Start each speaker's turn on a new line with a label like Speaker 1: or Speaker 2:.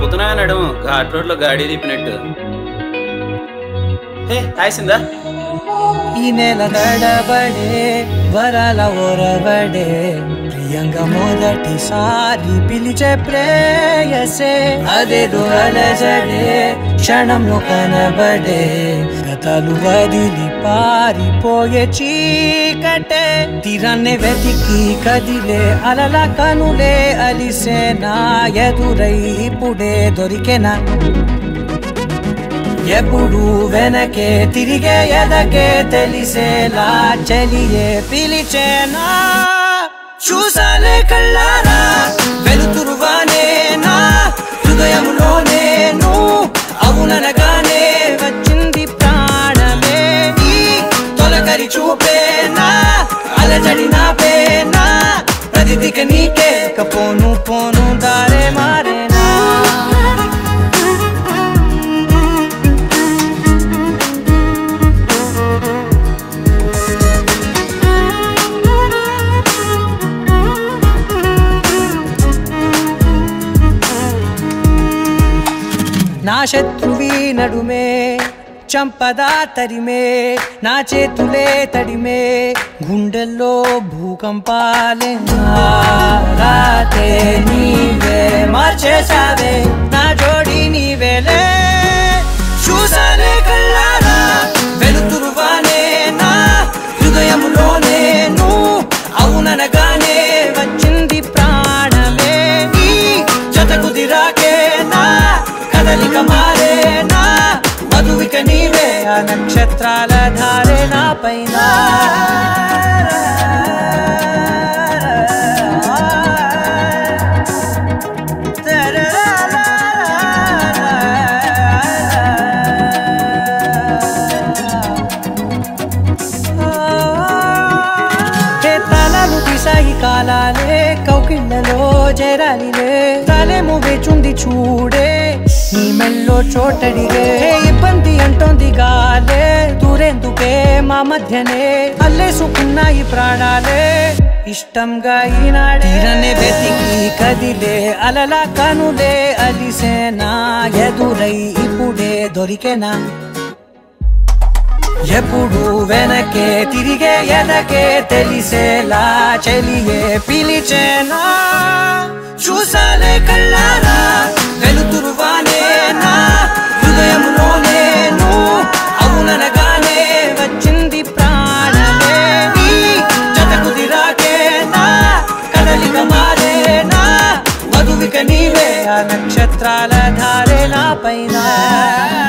Speaker 1: తిప్పుతున్నా నడుము ఘాట్ రోడ్ లో గాడి తిప్పినట్టు హే హాయ్సిందా
Speaker 2: ఈ నెల నడబడే వరాల ఒరబడే ప్రియంగా మొదటిసారి పిలిచే ప్రేయసే అదేదో అలజడే క్షణంలో కనబడే గతాలు వదిలి పారిపోయే చీకటే తీరాన్ని వెతికి కదిలే అలల కనులే అలిసే నా ఎదురై ఇప్పుడే దొరికెనా ఎప్పుడు వెనకే తిరిగే ఎదకే తెలిసేలా చెలియే పిలిచేనా చూసాలే కళ్ళారా వెలుతురువానే నా హృదయంలో నేను అవుననగానే వచ్చింది ప్రాణమే ఈ తొలకరి చూపేనా అలజడి నా పేనా ప్రతిదిక నీకే కపోను పోను దారే మారేనా నా శత్రువి నడుమే చంపదా తరిమే నా చేతులే తడిమే గుండెల్లో భూకంపాలే రాతే నీవే మార్చేసావే నా జోడి నీవేలే చూసాలే కళ్ళారా వెలుతురువానే నా హృదయములో నేను అవుననగానే వచ్చింది ప్రాణమే ఈ జత కుదిరాకే నా కదలిక మారేనా మధువిక నీవే ఆ నక్షత్రాల ధారే నా పైన హే తలలు తీసాయి కాలాలే కౌకిళ్ళలో చేరాలిలే తలేమో వేచుంది చూడే నీ మెల్లో చోటడిగే హే ఇబ్బంది అంటోంది గాలే దూరేందుకే మా మధ్యనే అల్లేసుకున్నాయి ప్రాణాలే ఇష్టంగా ఈనాడే తీరనే వెతికి కదిలే అలల కనులే అలిసేనా ఎదురై ఇప్పుడే దొరికెనా ఎప్పుడు వెనకే తిరిగే ఎదకే తెలిసేలా చెలియే పిలిచేనా చూసాలే కళ్ళారా వెలుతురువానే నా హృదయంలో నేను అవుననగానే వచ్చింది ప్రాణమే నీ జత కుదిరాకే నా కదలిక మారేనా మధువిక నీవే ఆ నక్షత్రాల ధారే నా పైన